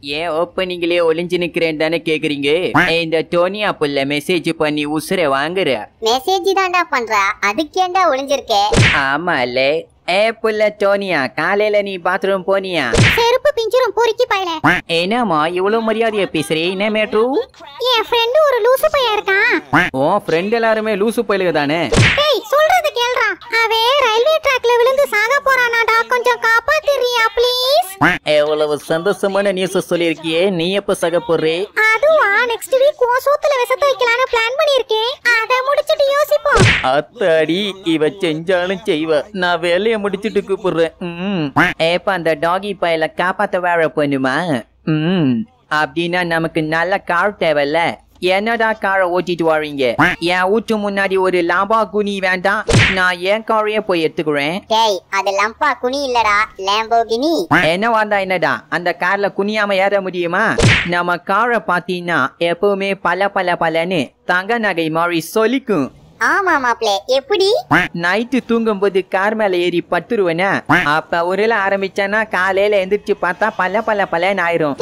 ஏன் ஓப்பனிங்லயே ஒளிஞ்சு நிக்கிறேன் தானே கேக்குறீங்க இந்த டோனியா புள்ள மெசேஜ் பண்ணி உசுர வாங்குற மெசேஜ் தான்டா பண்றா அதுக்கு ஏன்டா ஒளிஞ்சிருக்க ஆமால ஏ புள்ள டோனியா காலையில நீ பாத்ரூம் போனியா செருப்பு பிஞ்சிரும் பொறுக்கி பயல என்னம்மா இவ்வளவு மரியாதையா பேசுறே என்ன மேட்ரு என் ஃப்ரெண்டு ஒரு லூசு பையன் இருக்கான் உன் ஃப்ரெண்ட் எல்லாருமே லூசு பயிலுக தானே ஏய் சொல்றது கேளுடா அவன் ரயில்வே ட்ராக்ல விழுந்து சாக போறானாடா கொஞ்சம் காப்பாத்துறியா ப்ளீஸ் எவ்வளவு சந்தோஷமான நியூஸ் சொல்லியிருக்கியே நீ எப்ப சக போடுறே அதுவா நெக்ஸ்ட் வீக் உன் சோத்துல விஷத்தை வைக்கலாம்னு பிளான் பண்ணிருக்கேன் அத முடிச்சிட்டு யோசிப்போம் அத்தாடி இவ செஞ்சாலும் செய்வ நான் வேலைய முடிச்சிட்டு கூப்பிடுறேன் ம். ஏப்ப அந்த டாகி பயல காப்பாத்த வேற பண்ணுமா ம் அப்படின்னா நமக்கு நல்ல கார் தேவைல்ல என்னடா காரை ஓட்டிட்டு வரீங்க என் வீட்டு முன்னாடி ஒரு லாபா குனி வேண்டாம் நான் என் காரையே போய் எடுத்துக்கிறேன் டேய் அது லம்பா குனி இல்லடா லேம்போகினி என்ன வந்தா என்னடா அந்த கார்ல குனியாம ஏற முடியுமா நம்ம காரை பாத்தீங்கன்னா எப்பவுமே பல பல பலன்னு தங்க நகை மாதிரி சொலிக்கும் ஆமா மாப்ளே எப்படி நைட்டு தூங்கும்போது கார் மேல ஏறி பத்துருவேனா அப்ப உருள ஆரம்பிச்சானா காலையில எந்திரிச்சு பார்த்தா பல பல பலன்னு ஆயிரும்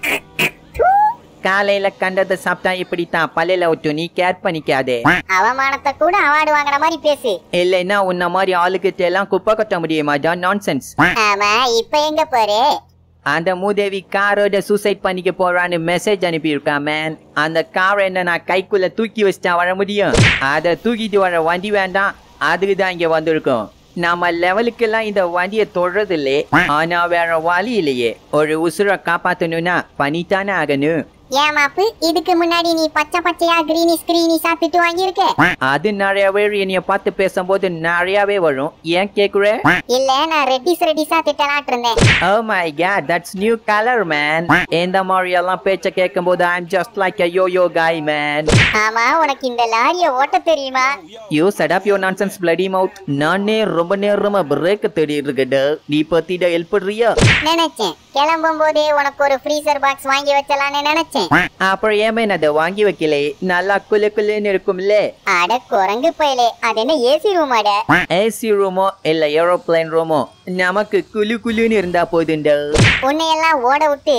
காலையில கண்டதை சாப்பிட்டா இப்படித்தான் பல்லையில விட்டு நீ கேர் பண்ணிக்காதே அவமானத்தை கூட அவார்டு வாங்குற மாதிரி பேசு இல்லைன்னா உன்ன மாதிரி ஆளுகிட்ட எல்லாம் குப்பை கொட்ட முடியுமாடா நான்சென்ஸ் ஆமா இப்ப எங்க போறே அந்த மூதேவி காரோட சூசைட் பண்ணிக்க போறான்னு மெசேஜ் அனுப்பியிருக்கா மேன் அந்த காரை என்ன நான் கைக்குள்ள தூக்கி வச்சுட்டா வர முடியும் அதை தூக்கிட்டு வர வண்டி வேண்டாம் அதுக்கு தான் இங்க வந்திருக்கோம் நம்ம லெவலுக்கெல்லாம் இந்த வண்டியை தொடுறது இல்லையே ஆனா வேற வழி இல்லையே ஒரு உசுரை காப்பாத்தணும்னா பண்ணித்தானே ஆகணும் ஏன் மாப்பு இதுக்கு முன்னாடி நீ பச்சை பச்சையா கிரீனி ஸ்கிரீனி சாப்பிட்டு வாங்கியிருக்க அது நிறைய பேர் என்னைய பார்த்து பேசும்போது நிறையவே வரும் ஏன் கேக்குற இல்ல நான் ரெட்டிஸ் ரெட்டிஸா திட்டலாட்டு இருந்தேன் Oh my god, that's new color, man. இந்த மாதிரி எல்லாம் பேச்ச கேட்கும்போது I'm just like a yo-yo guy, man. ஆமா உனக்கு இந்த லாரிய ஓட்ட தெரியுமா You set up your nonsense bloody mouth. நானே ரொம்ப நேரமா பிரேக் தேடி இருக்கேன் நீ பத்திட ஹெல்ப் பண்றியா நினைச்சேன் கிளம்பும் போதே உனக்கு ஒரு ஃப்ரீசர் பாக்ஸ் வாங்கி வச்சலாம்னு நினைச்சேன் அப்புறம் ஏமே நான் அதை வாங்கி வைக்கல நல்லா குலு குலுன்னு இருக்கும்ல அட குரங்கு பயலே அது என்ன ஏசி ரூமாட ஏசி ரூமோ இல்ல ஏரோப்ளேன் ரூமோ நமக்கு குலு குலுன்னு இருந்தா போதுண்டா உன்னையெல்லாம் ஓட விட்டு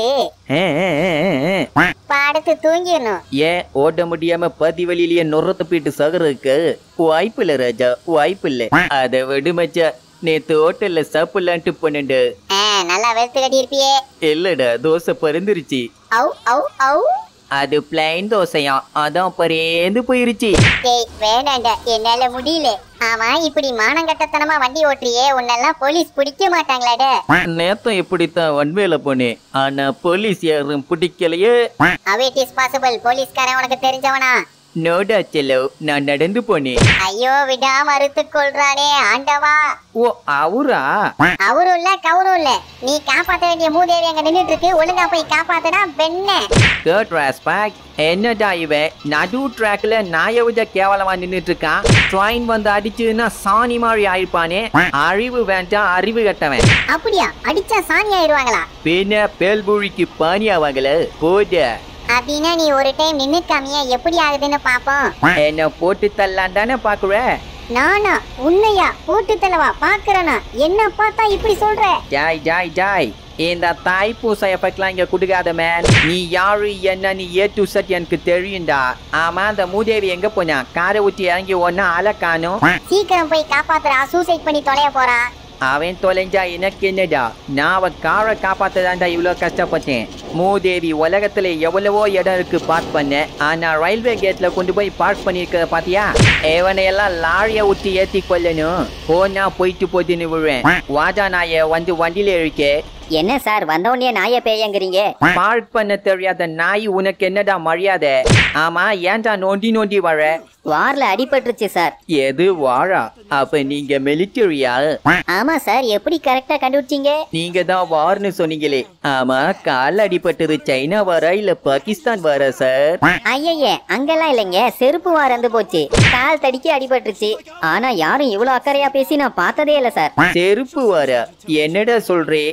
படுத்து தூங்கிடணும் ஏன் ஓட முடியாம பதி வழியிலேயே நுர தப்பிட்டு சகருக்கு வாய்ப்பு இல்ல ராஜா வாய்ப்பு இல்ல அதை விடு மச்சா நேத்து ஹோட்டல்ல சாப்பிடலான்ட்டு பண்ணுண்டு ஆ, நல்லா வெளுத்து கட்டி இருப்பியே இல்லடா தோசை பறந்துருச்சு அவு அவு அவு அது பிளைன் தோசையா அதான் பறேந்து போயிருச்சு டேய் வேண்டாண்டா என்னால முடியல ஆமா இப்படி மானங்கட்டத்தனமா வண்டி ஓட்டுறியே உன்னெல்லாம் போலீஸ் பிடிக்க மாட்டாங்களாட நேத்தம் இப்படித்தான் வன்வேல போனேன் ஆனா போலீஸ் யாரும் பிடிக்கலையே how it is possible போலீஸ்காரன் உனக்கு தெரிஞ்சவனா நோடா செல்லோ நான் நடந்து போனேன் ஐயோ விடா மறுத்து கொள்றானே ஆண்டவா ஓ அவரா அவரும் இல்ல கவரும் இல்ல நீ காப்பாத்த வேண்டிய மூதேவி அங்க நின்னுட்டு இருக்கு ஒழுங்கா போய் காப்பாத்துடா பெண்ண தேர்ட் ராஸ்பாக் என்னடா இவன் நடு ட்ராக்ல நாயை விட கேவலமா நின்னுட்டு இருக்கான் ட்ரெயின் வந்து அடிச்சுன்னா சாணி மாதிரி ஆயிருப்பானே அறிவு வேண்டாம் அறிவு கட்டவன் அப்படியா அடிச்சா சாணி ஆயிடுவாங்களா பின்ன பேல்பூழிக்கு பானி ஆவாங்களே போட அப்படின்னா நீ ஒரு டைம் நின்னுக்காமிய எப்படி ஆகுதுன்னு பாப்போம் என்ன போட்டு தள்ளலாம் தானே பாக்குற நானா உன்னையா போட்டு தலவா பாக்குறனா என்ன பார்த்தா இப்படி சொல்ற ஜாய் ஜாய் ஜாய் இந்த தாய் பூசை எஃபெக்ட்லாம் இங்க கொடுக்காத மேன் நீ யாரு என்ன நீ ஏ டு செட் எனக்கு தெரியும்டா ஆமா அந்த மூதேவி எங்க போனா காரை ஊற்றி இறங்கி ஒன்னா ஆளை காணும் சீக்கிரம் போய் காப்பாத்துறா சூசைட் பண்ணி தொலைய போறான் அவன் தொலைஞ்சா எனக்கு என்னடா நான் அவன் காரை காப்பாத்ததான்டா இவ்வளோ கஷ்டப்பட்டேன் மூதேவி உலகத்துல எவ்வளவோ இடம் இருக்கு பார்க் பண்ண ஆனா ரயில்வே கேட்ல கொண்டு போய் பார்க் பண்ணிருக்கிறத பாத்தியா இவனையெல்லாம் லாரிய ஊற்றி ஏத்தி கொல்லணும் போனா போயிட்டு போதுன்னு விழுவேன் வாஜா நாய வந்து வண்டியில இருக்கே என்ன சார் வந்தோடனே நாய பேயங்கிறீங்க பார்க் பண்ண தெரியாத நாய் உனக்கு என்னடா மரியாதை ஆமா ஏன்டா நோண்டி நோண்டி வர வார்ல அடிபட்டுருச்சு சார் எது வாழா அப்ப நீங்க மிலிட்டரியா ஆமா சார் எப்படி கரெக்டா கண்டுபிடிச்சீங்க நீங்க தான் வார்னு சொன்னீங்களே ஆமா கால் அடிபட்டது சைனா வர இல்ல பாகிஸ்தான் வர சார் ஐயய்ய அங்கெல்லாம் இல்லைங்க செருப்பு வாரந்து போச்சு கால் தடிக்கி அடிபட்டுருச்சு ஆனா யாரும் இவ்வளவு அக்கறையா பேசி நான் பார்த்ததே இல்ல சார் செருப்பு வர என்னடா சொல்றே நீ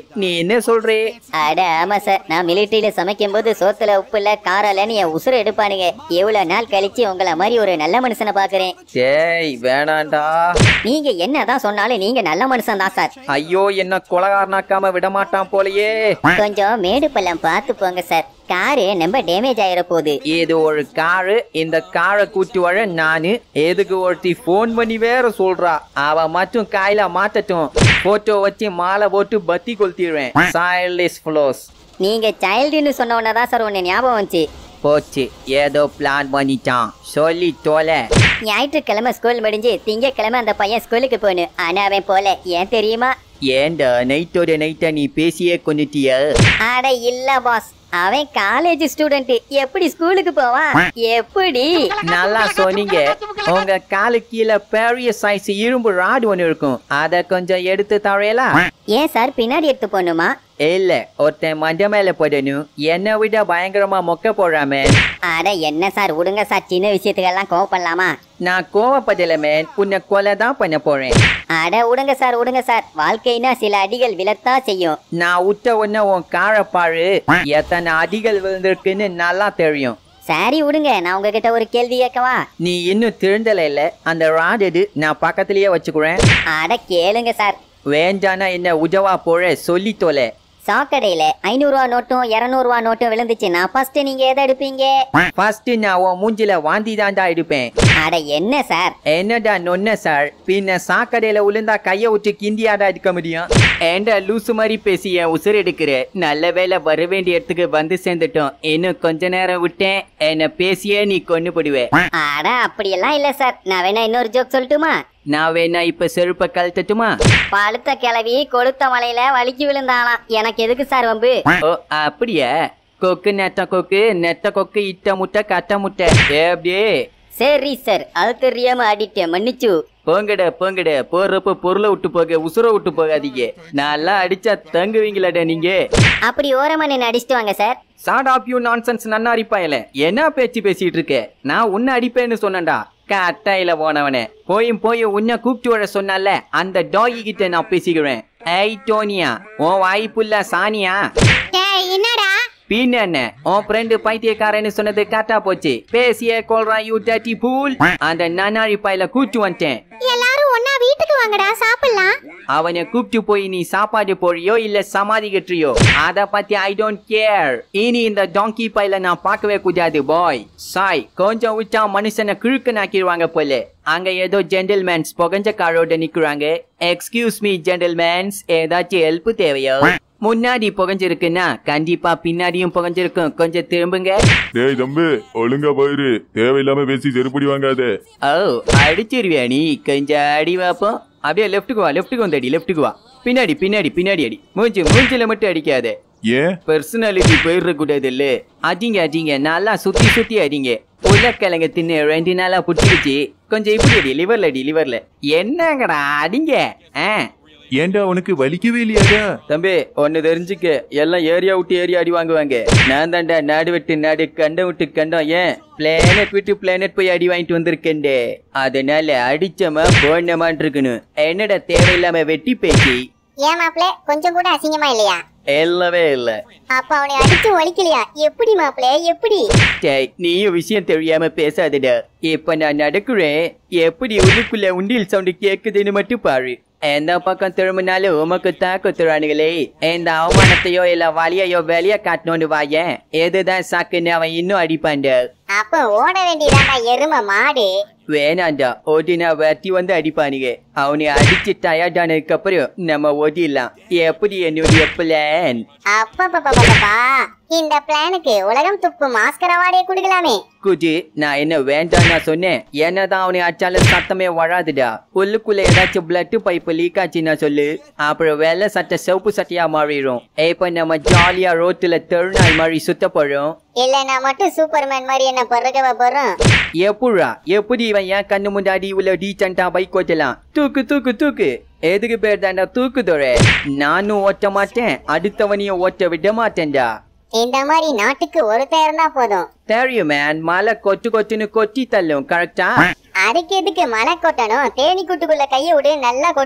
என்ன சொல்றே அட ஆமா சார் நான் மிலிட்டரியில சமைக்கும் போது சோத்துல உப்பு இல்ல காரம் இல்லன்னு என் உசுரை எடுப்பானுங்க எவ்வளவு நாள் கழிச்சு உங்களை மாதிரி ஒரு நல்ல மனுஷனை பாக்குறேன் டேய் வேணாண்டா நீங்க என்னதான் சொன்னாலும் நீங்க நல்ல மனுஷன் தான் சார் ஐயோ என்ன கொலகாரனாக்காம விட மாட்டான் போலயே கொஞ்சம் மேடு பள்ளம் பார்த்து போங்க சார் காரு ரொம்ப டேமேஜ் ஆயிர போகுது இது ஒரு காரு இந்த காரை கூட்டி வர நானு எதுக்கு ஒருத்தி ஃபோன் பண்ணி வேற சொல்றா அவ மட்டும் காயில மாத்தட்டும் போட்டோ வச்சு மாலை போட்டு பத்தி கொளுத்திடுவேன் சைல்டிஷ் ஃப்ளோஸ் நீங்க சைல்டுன்னு சொன்ன உடனே தான் சார் உன்னை ஞாபகம் வந்துச்சு போச்சு ஏதோ பிளான் பண்ணிட்டான் சொல்லி தொலை ஞாயிற்றுக்கிழமை ஸ்கூல் முடிஞ்சு திங்கக்கிழமை அந்த பையன் ஸ்கூலுக்கு போகணும் ஆனா அவன் போல ஏன் தெரியுமா ஏண்டா நைட்டோட நைட்டா நீ பேசியே கொண்டுட்டிய அட இல்ல பாஸ் அவன் காலேஜ் ஸ்டூடெண்ட் எப்படி ஸ்கூலுக்கு போவான் எப்படி நல்லா சொன்னீங்க உங்க காலு கீழே பெரிய சைஸ் இரும்பு ராடு ஒன்று இருக்கும் அதை கொஞ்சம் எடுத்து தரையலாம் ஏன் சார் பின்னாடி எடுத்து போகணுமா இல்ல ஒருத்தன் மஞ்ச மேல போடணும் என்னை விட பயங்கரமா மொக்க போடுறாமே அட என்ன சார் விடுங்க சார் சின்ன விஷயத்துக்கெல்லாம் கோவப்படலாமா நான் கோவப்படல மேன் உன்னை கொலை தான் பண்ண போறேன் அட விடுங்க சார் விடுங்க சார் வாழ்க்கைனா சில அடிகள் விழத்தான் செய்யும் நான் விட்ட உடனே உன் காரை பாரு எத்தனை அடிகள் விழுந்திருக்குன்னு நல்லா தெரியும் சரி விடுங்க நான் உங்ககிட்ட ஒரு கேள்வி கேட்கவா நீ இன்னும் திருந்தல இல்ல அந்த ராட் எடு நான் பக்கத்துலயே வச்சுக்கிறேன் அட கேளுங்க சார் வேண்டானா என்ன உதவா போற சொல்லி தொலை சாக்கடையில ஐநூறுரூவா நோட்டும் இரநூறுவா நோட்டும் விழுந்துச்சுன்னா ஃபர்ஸ்ட் நீங்க எதை எடுப்பீங்க ஃபர்ஸ்ட் நான் உன் மூஞ்சில வாந்தி தாண்டா எடுப்பேன் அட என்ன சார் என்னடா நொன்ன சார் பின்ன சாக்கடையில உளுந்தா கைய விட்டு கிண்டியாடா எடுக்க முடியும் ஏண்டா லூசு மாதிரி பேசி என் உசுர் எடுக்கிற நல்ல வேளை வர வேண்டிய இடத்துக்கு வந்து சேர்ந்துட்டோம் இன்னும் கொஞ்ச நேரம் விட்டேன் என்ன பேசியே நீ கொண்டு போடுவே அட அப்படியெல்லாம் இல்ல சார் நான் வேணா இன்னொரு ஜோக் சொல்லட்டுமா நான் வேணா இப்ப செருப்ப கழட்டட்டுமா பழுத்த கிளவி கொளுத்த மலையில வலிக்கு விழுந்தாளாம் எனக்கு எதுக்கு சார் வம்பு ஓ அப்படியா கொக்கு நெட்ட கொக்கு நெட்ட கொக்கு இட்ட முட்டை கட்ட முட்டை எப்படியே சரி சார் அது தெரியாம ஆடிட்டேன் மன்னிச்சு போங்கட போங்கட போறப்ப பொருளை விட்டு போக உசுர விட்டு போகாதீங்க நல்லா அடிச்சா தங்குவீங்களாடா நீங்க அப்படி ஓரமா நின்று அடிச்சிட்டு வாங்க sir shut up you nonsense நன்னா அடிப்பாயல என்ன பேச்சு பேசிட்டு இருக்க நான் உன்னை அடிப்பேன்னு சொன்னேன்டா கட்டாயில போனவனே போயும் போய் உன்னை கூப்பிட்டு வர சொன்னல அந்த டாகி கிட்ட நான் பேசிக்கிறேன் ஏய் டோனியா உன் வாய்ப்புள்ள சானியா டேய் என்னடா பின்ன என்ன உன் ஃப்ரெண்டு பைத்தியக்காரன்னு சொன்னது கரெக்டா போச்சு பேசிய கொள்றான் யூ டட்டி பூல் அந்த நன்னாரி பாயில கூட்டு வந்துட்டேன் எல்லாரும் ஒண்ணா வீட்டுக்கு வாங்கடா சாப்பிடலாம் அவனை கூப்பிட்டு போய் நீ சாப்பாடு போறியோ இல்ல சமாதி கட்டுறியோ அத பத்தி ஐ டோன்ட் கேர் இனி இந்த டாங்கி பையில நான் பார்க்கவே கூடாது பாய் சாய் கொஞ்சம் விட்டா மனுஷனை கிழுக்கு நாக்கிடுவாங்க போல அங்க ஏதோ ஜென்டில்மேன்ஸ் புகஞ்ச காரோட நிக்கிறாங்க எக்ஸ்கியூஸ் மீ ஜென்டில்மேன்ஸ் ஏதாச்சும் ஹெல்ப் தேவையோ முன்னாடி புகஞ்சிருக்குன்னா கண்டிப்பா பின்னாடியும் புகஞ்சிருக்கும் கொஞ்சம் திரும்புங்க டேய் தம்பி ஒழுங்கா போயிரு தேவையில்லாம பேசி செருப்படி வாங்காத ஓ அடிச்சிருவியா நீ கொஞ்சம் அடி வாப்போம் அப்படியே லெஃப்ட்டுக்கு வா லெஃப்ட்டுக்கு வந்து அடி லெஃப்ட்டுக்கு வா பின்னாடி பின்னாடி பின்னாடி அடி மூஞ்சி மூஞ்சில மட்டும் அடிக்காத ஏன் பர்சனாலிட்டி போயிட கூடாது இல்ல அடிங்க அடிங்க நல்லா சுத்தி சுத்தி அடிங்க உருளைக்கிழங்கு தின்னு ரெண்டு நாளா புடிச்சிருச்சு கொஞ்சம் இப்படி அடி லிவர்ல அடி லிவர்ல என்னங்கடா அடிங்க ஆ ஏன்டா உனக்கு வலிக்கவே இல்லையாடா தம்பி ஒன்னு தெரிஞ்சுக்க எல்லாம் ஏரியா விட்டு ஏரியா அடி வாங்குவாங்க நான் தான்டா நாடு விட்டு நாடு கண்டம் விட்டு கண்டம் ஏன் பிளானட் விட்டு பிளானட் போய் அடி வாங்கிட்டு வந்திருக்கேன்டே அதனால அடிச்சமா போனமான் இருக்கணும் என்னடா தேவையில்லாம வெட்டி பேசி ஏன் மாப்ள கொஞ்சம் கூட அசிங்கமா இல்லையா இல்லவே இல்லை அப்ப அவனை அடிச்சு ஒழிக்கலையா எப்படி மாப்ள எப்படி டேய் நீயும் விஷயம் தெரியாம பேசாதடா இப்ப நான் நடக்கிறேன் எப்படி உள்ளுக்குள்ள உண்டியல் சவுண்ட் கேக்குதுன்னு மட்டும் பாரு எந்த பக்கம் திரும்பினாலும் உமக்கு தான் குத்துறானுங்களே இந்த அவமானத்தையோ இல்ல வலியையோ வெளிய காட்டணும்னு வாயேன் எதுதான் சாக்குன்னு அவன் இன்னும் அடிப்பான்டா அப்ப ஓட வேண்டியதாண்டா எரும மாடு வேணாண்டா ஓடினா வெட்டி வந்து அடிப்பானுங்க அவனை அடிச்சு டயர்டானதுக்கு அப்புறம் நம்ம ஓடிடலாம் எப்படி என்னுடைய பிளான் அப்பப்பப்பப்பப்பா இந்த பிளானுக்கு உலகம் துப்பு மாஸ்கர் அவார்டே கொடுக்கலாமே குஜி நான் என்ன வேண்டாம் நான் சொன்னேன் என்னதான் அவனை அடிச்சாலும் சத்தமே வராதுடா உள்ளுக்குள்ள ஏதாச்சும் பிளட் பைப்பு லீக் ஆச்சுன்னா சொல்லு அப்புறம் வெள்ளை சட்டை சிவப்பு சட்டையா மாறிடும் இப்ப நம்ம ஜாலியா ரோட்டுல தெருநாய் மாதிரி சுத்த போறோம் இல்லைன்னா மட்டும் சூப்பர்மேன் மாதிரி என்ன பொறுக்கவ போறோம் எப்படா எப்படி இவன் என் கண்ணு முன்னாடி உள்ள டீச்சண்டா பைக் ஓட்டலாம் தூக்கு தூக்கு தூக்கு எதுக்கு பேர் தாண்டா தூக்கு தோற நானும் ஓட்ட மாட்டேன் அடுத்தவனையும் ஓட்ட விட மாட்டேன்டா இந்த மாதிரி நாட்டுக்கு ஒருத்தன் இருந்தா போதும் தெரியும் மேன் மலை கொட்டு கொட்டுன்னு கொட்டி தள்ளும் கரெக்டா அதுக்கு எதுக்கு மழை கொட்டணும் தேனி கூட்டுக்குள்ள கைய விடு நல்லா கொட்டும்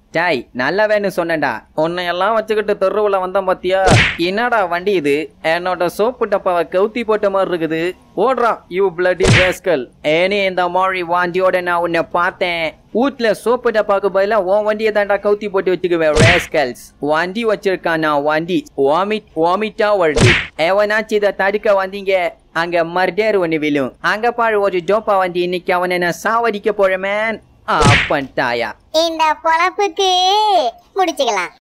டாய் நல்லவேன்னு சொன்னேன்டா உன்னை எல்லாம் வச்சுக்கிட்டு தெருவுல வந்தேன் பாத்தியா என்னடா வண்டி இது என்னோட சோப்பு டப்பாவை கவுத்தி போட்ட மாதிரி இருக்குது ஓடுறா யூ பிளடி ரேஸ்கல் ஏனே இந்த மாதிரி வண்டியோட நான் உன்னை பார்த்தேன் வீட்ல சோப்பு டப்பாக்கு பதிலா உன் வண்டியை தாண்டா கவுத்தி போட்டு வச்சுக்குவேன் ரேஸ்கல்ஸ் வண்டி வச்சிருக்கான் நான் வண்டி வாமிட் வாமிட்டா வருது எவனாச்சும் இதை தடுக்க வந்தீங்க அங்க மர்டர் ஒண்ணு விழும் அங்க பாரு ஒரு ஜோப்பா வண்டி இன்னைக்கு அவனை நான் சாவடிக்க போறேன் மேன் அப்பன் தாயா இந்த பொழப்புக்கு முடிச்சுக்கலாம்